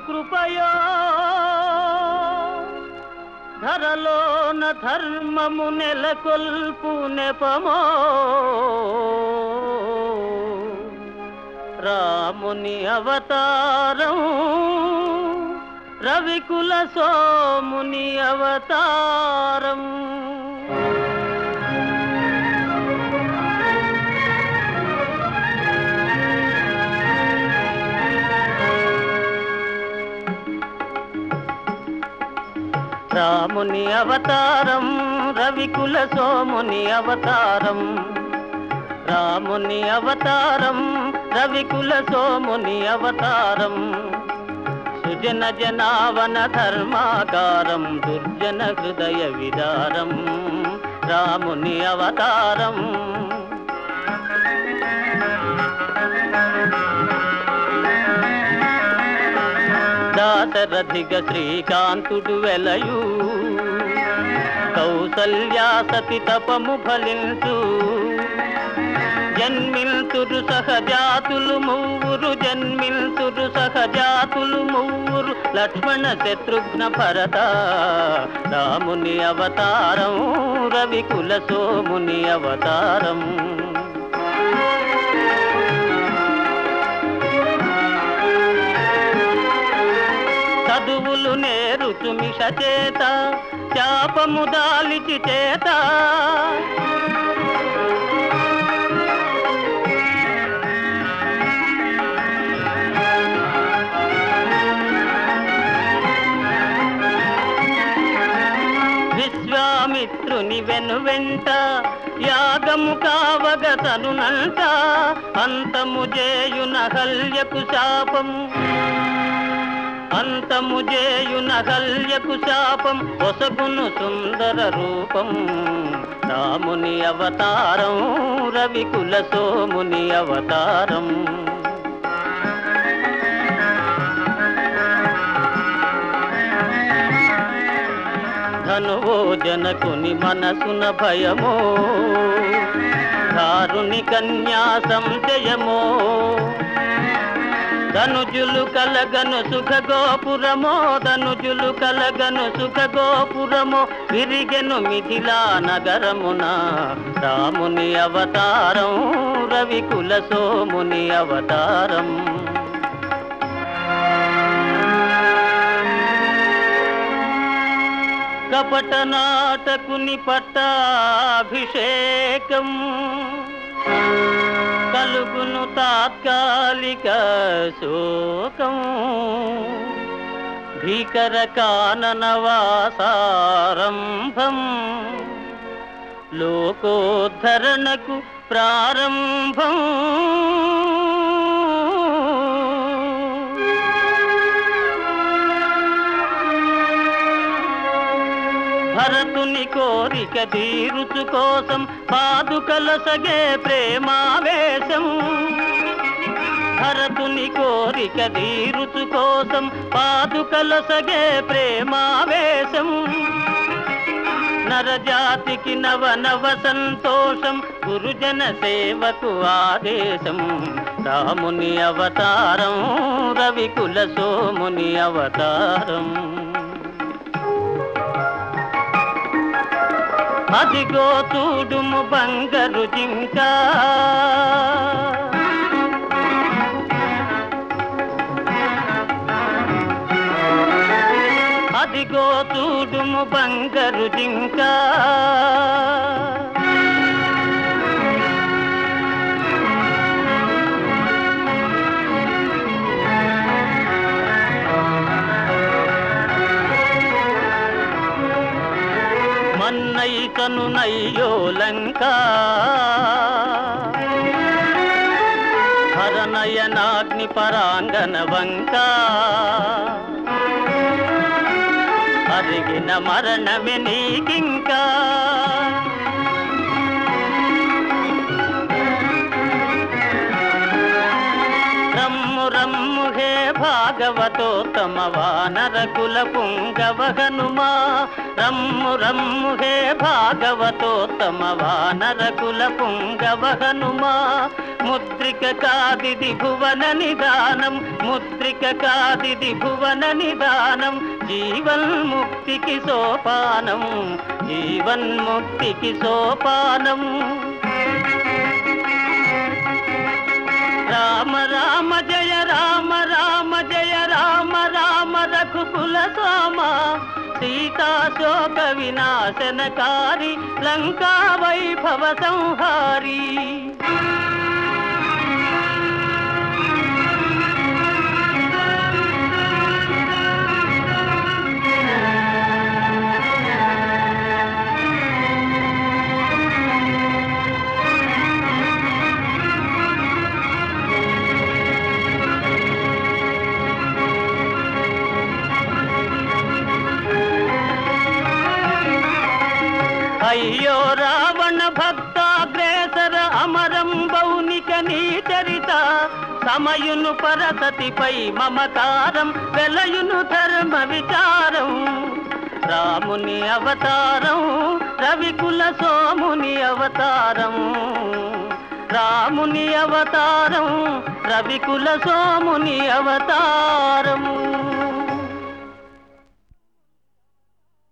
కృపయో ధరలోన ధర్మము నెలకొల్పు నెపమో రాముని అవతారం రవికుల సోముని అవతారం రాముని అవతారం రవికుల సోముని అవతారం రాముని అవతారం రవికుల సోముని అవతారం సుజన జనావన ధర్మాకారం దుర్జన హృదయ విదారం రాముని అవతారం దాశరథిగ శ్రీకాంతుడు వెలయు కౌసల్యా సతి తపము ఫలించు జన్మిల్తురు సహజాతులు మూవురు జన్మిల్తురు సహజాతులు మూవురు లక్ష్మణ శత్రుఘ్న భరత రాముని అవతారం రవికుల సోముని అవతారం చదువులు నేరుచు మిష చేత శాపము దాలిచి చేత విశ్వామిత్రుని వెను వెంట యాగము కావగ తనునంట అంతము చేయున హల్యకు శాపము అంతము చేయున హల్యకు శాపం ఒసగును సుందర రూపం రాముని అవతారం రవికుల సోముని అవతారం ధనువో జనకుని మనసున భయమో దారుని కన్యా సంశయమో ధనుజులు కలగను సుఖ గోపురమో ధనుజులు కలగను సుఖ గోపురమో విరిగెను మిథిలా నగరమున రాముని అవతారం రవికుల సోముని అవతారం కపట నాటకుని పట్టాభిషేకం కలుగును తాత్కాలిక శోకం భీకర కాననవాసారంభం లోకోద్ధరణకు ప్రారంభం భరతుని కోరిక తీరుచు కోసం పాదుకల సగే ప్రేమావేశం భరతుని కోరిక తీరుచు కోసం పాదుకల సగే ప్రేమావేశం నరజాతికి నవ నవ సంతోషం గురుజన సేవకు ఆదేశం రాముని అవతారం రవికుల సోముని అవతారం అదిగో చూడుము బంగరు జింక అదిగో చూడుము బంగరు జింక మన్నైతను నయ్యో లంక హరనయనాగ్ని పరాంగన వంక అరిగిన మరణమే నీకింకా రమ్ము రమ్ము హే భావి భాగవతోత్తమ వానర కుల పుంగవ హనుమా రమ్ము రమ్ము హే భాగవతోత్తమ వానర కుల పుంగవ హనుమా ముద్రిక కాదిది భువన నిదానం ముద్రిక కాదిది భువన నిదానం జీవన్ముక్తికి సోపానం జీవన్ముక్తికి సోపానం రామ రామ జయ రామ రామ జయ రామ రామ రఘుకుల సోమ సీతా శోక వినాశనకారి లంకా వైభవ సంహారి అయ్యో రావణ భక్తాగ్రేసర అమరం బౌనిక నీ చరిత సమయును పరసతిపై మమకారం వెలయును ధర్మ విచారం రాముని అవతారం రవికుల సోముని అవతారం రాముని అవతారం రవికుల సోముని అవతారము